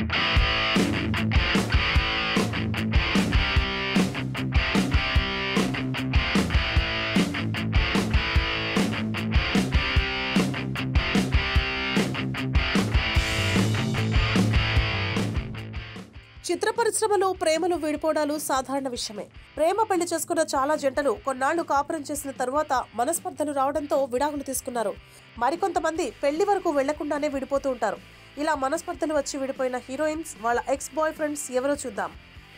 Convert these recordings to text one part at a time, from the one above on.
చిత్ర పరిశ్రమలో ప్రేమలు విడిపోవడాలు సాధారణ విషయమే ప్రేమ పెళ్లి చేసుకున్న చాలా జంటలు కొన్నాళ్లు కాపురం చేసిన తరువాత మనస్పర్ధలు రావడంతో విడాకులు తీసుకున్నారు మరికొంతమంది పెళ్లి వరకు వెళ్లకుండానే విడిపోతూ ఉంటారు ఇలా మనస్పర్ధలు వచ్చి విడిపోయిన హీరోయిన్స్ వాళ్ళ ఎక్స్ బాయ్ ఫ్రెండ్స్ ఎవరో చూద్దాం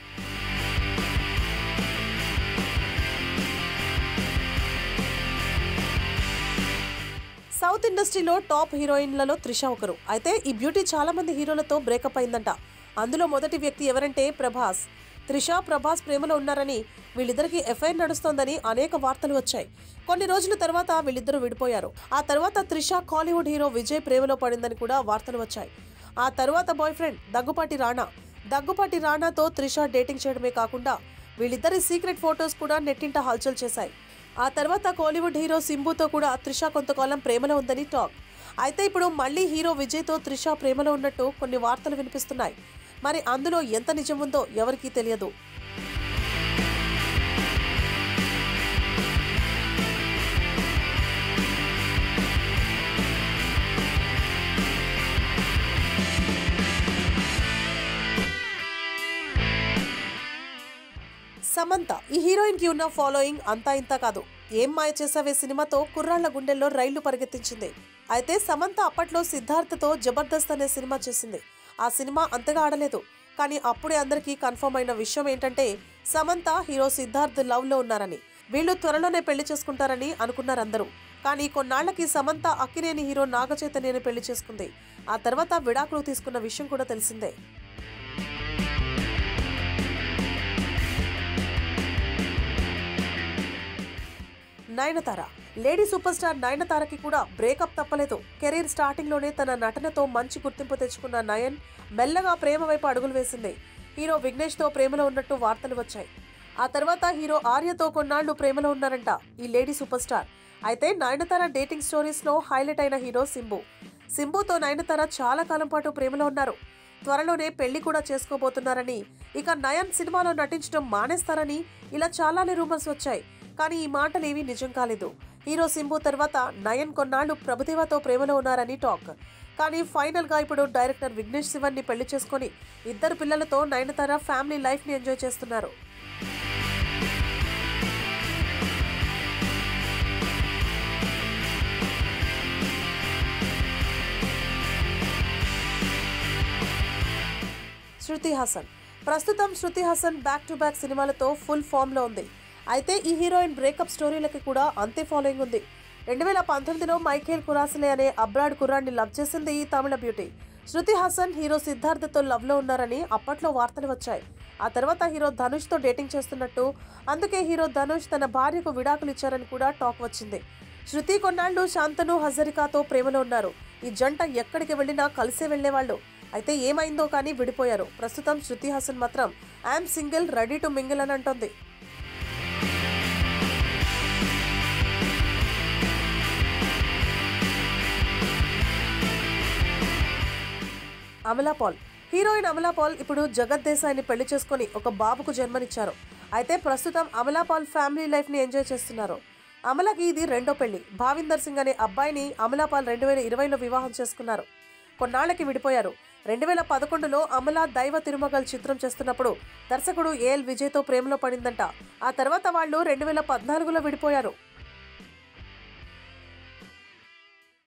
సౌత్ ఇండస్ట్రీలో టాప్ హీరోయిన్లలో త్రిష ఒకరు అయితే ఈ బ్యూటీ చాలా మంది హీరోలతో బ్రేకప్ అయిందంట అందులో మొదటి వ్యక్తి ఎవరంటే ప్రభాస్ త్రిష ప్రభాస్ ప్రేమలో ఉన్నారని వీళ్ళిద్దరికి ఎఫ్ఐఆర్ నడుస్తోందని అనేక వార్తలు వచ్చాయి కొన్ని రోజుల తర్వాత వీళ్ళిద్దరూ విడిపోయారు ఆ తర్వాత త్రిష కాలీవుడ్ హీరో విజయ్ ప్రేమలో పడిందని కూడా వార్తలు వచ్చాయి ఆ తర్వాత బాయ్ ఫ్రెండ్ దగ్గుపాటి రాణా దగ్గుపాటి రాణాతో త్రిష డేటింగ్ చేయడమే కాకుండా వీళ్ళిద్దరి సీక్రెట్ ఫోటోస్ కూడా నెట్టింట హల్చల్ చేశాయి ఆ తర్వాత కోలీవుడ్ హీరో సింబుతో కూడా త్రిష కొంతకాలం ప్రేమలో ఉందని టాక్ అయితే ఇప్పుడు మళ్ళీ హీరో విజయ్తో త్రిష ప్రేమలో ఉన్నట్టు కొన్ని వార్తలు వినిపిస్తున్నాయి మరి అందులో ఎంత నిజం ఉందో ఎవరికీ తెలియదు సమంత ఈ హీరోయిన్ కి ఉన్న ఫాలోయింగ్ అంతా ఇంత కాదు ఏం మాయ చేసావే సినిమాతో కుర్రాళ్ల గుండెల్లో రైళ్లు పరిగెత్తించింది అయితే సమంత అప్పట్లో సిద్ధార్థతో జబర్దస్త్ అనే సినిమా చేసింది ఆ సినిమా అంతగా ఆడలేదు కానీ అప్పుడే అందరికీ కన్ఫర్మ్ అయిన విషయం ఏంటంటే సమంత హీరో సిద్ధార్థ్ లవ్ లో ఉన్నారని వీళ్ళు త్వరలోనే పెళ్లి చేసుకుంటారని అనుకున్నారు అందరూ కానీ కొన్నాళ్లకి సమంత అక్కినేని హీరో నాగచైతన్యని పెళ్లి చేసుకుంది ఆ తర్వాత విడాకులు తీసుకున్న విషయం కూడా తెలిసిందే నయనతార లేడీ సూపర్ స్టార్ నయనతారకి కూడా బ్రేకప్ తప్పలేదు కెరీర్ స్టార్టింగ్ లోనే తన నటనతో మంచి గుర్తింపు తెచ్చుకున్న నయన్ మెల్లగా ప్రేమ వైపు అడుగులు వేసింది హీరో విఘ్నేష్ తో ప్రేమలో ఉన్నట్టు వార్తలు వచ్చాయి ఆ తర్వాత హీరో ఆర్యతో కొన్నాళ్లు ప్రేమలో ఉన్నారంట ఈ లేడీ సూపర్ స్టార్ అయితే నయనతార డేటింగ్ స్టోరీస్ లో హైలైట్ అయిన హీరో సింబు సింబుతో నయనతార చాలా కాలం పాటు ప్రేమలో ఉన్నారు త్వరలోనే పెళ్లి కూడా చేసుకోబోతున్నారని ఇక నయన్ సినిమాలో నటించడం మానేస్తారని ఇలా చాలానే రూమర్స్ వచ్చాయి కానీ ఈ మాటలేవి నిజం కాలేదు హీరో సింబు తర్వాత నయన్ కొన్నాళ్లు ప్రభుదేవతో ప్రేమలో ఉన్నారని టాక్ కానీ ఫైనల్ గా ఇప్పుడు డైరెక్టర్ విఘ్నేష్ శివన్ ని పెళ్లి చేసుకొని ఇద్దరు పిల్లలతో నయనతార ఫ్యామిలీ లైఫ్ ని ఎంజాయ్ చేస్తున్నారు శృతి హాసన్ ప్రస్తుతం Shruti Haasan back to back సినిమాలతో ఫుల్ ఫామ్ లో ఉంది అయితే ఈ హీరోయిన్ బ్రేకప్ స్టోరీలకి కూడా అంతే ఫాలోయింగ్ ఉంది రెండు వేల పంతొమ్మిదిలో మైఖేల్ కురాసలే అనే అబ్రాడ్ కుర్రాన్ని లవ్ చేసింది ఈ తమిళ బ్యూటీ శృతి హాసన్ హీరో సిద్ధార్థతో లవ్ లో ఉన్నారని అప్పట్లో వార్తలు వచ్చాయి ఆ తర్వాత హీరో ధనుష్ తో డేటింగ్ చేస్తున్నట్టు అందుకే హీరో ధనుష్ తన భార్యకు విడాకులు ఇచ్చారని కూడా టాక్ వచ్చింది శృతి కొన్నాళ్లు శాంతను హజరికాతో ప్రేమలో ఉన్నారు ఈ జంట ఎక్కడికి వెళ్ళినా కలిసే వెళ్లేవాళ్ళు అయితే ఏమైందో కానీ విడిపోయారు ప్రస్తుతం శృతి హాసన్ మాత్రం I'm single ready to mingle అని అంటోంది అమలా పాల్ హీరోయిన్ అమలా పాల్ ఇప్పుడు జగత్ దేశాయిని పెళ్లి చేసుకుని ఒక బాబుకు జన్మనిచ్చారు అయితే ప్రస్తుతం అమలా పాల్ ఫ్యామిలీ లైఫ్ ని ఎంజాయ్ చేస్తున్నారు అమలకి ఇది రెండో పెళ్లి భావిందర్ సింగ్ అనే అబ్బాయిని అమలా పాల్ రెండు వేల ఇరవైలో వివాహం చేసుకున్నారు కొన్నాళ్లకి విడిపోయారు రెండు వేల పదకొండులో అమల దైవ తిరుమగల్ చిత్రం చేస్తున్నప్పుడు దర్శకుడు ఏఎల్ విజయ్తో ప్రేమలో పడిందంట ఆ తర్వాత వాళ్ళు రెండు వేల పద్నాలుగులో విడిపోయారు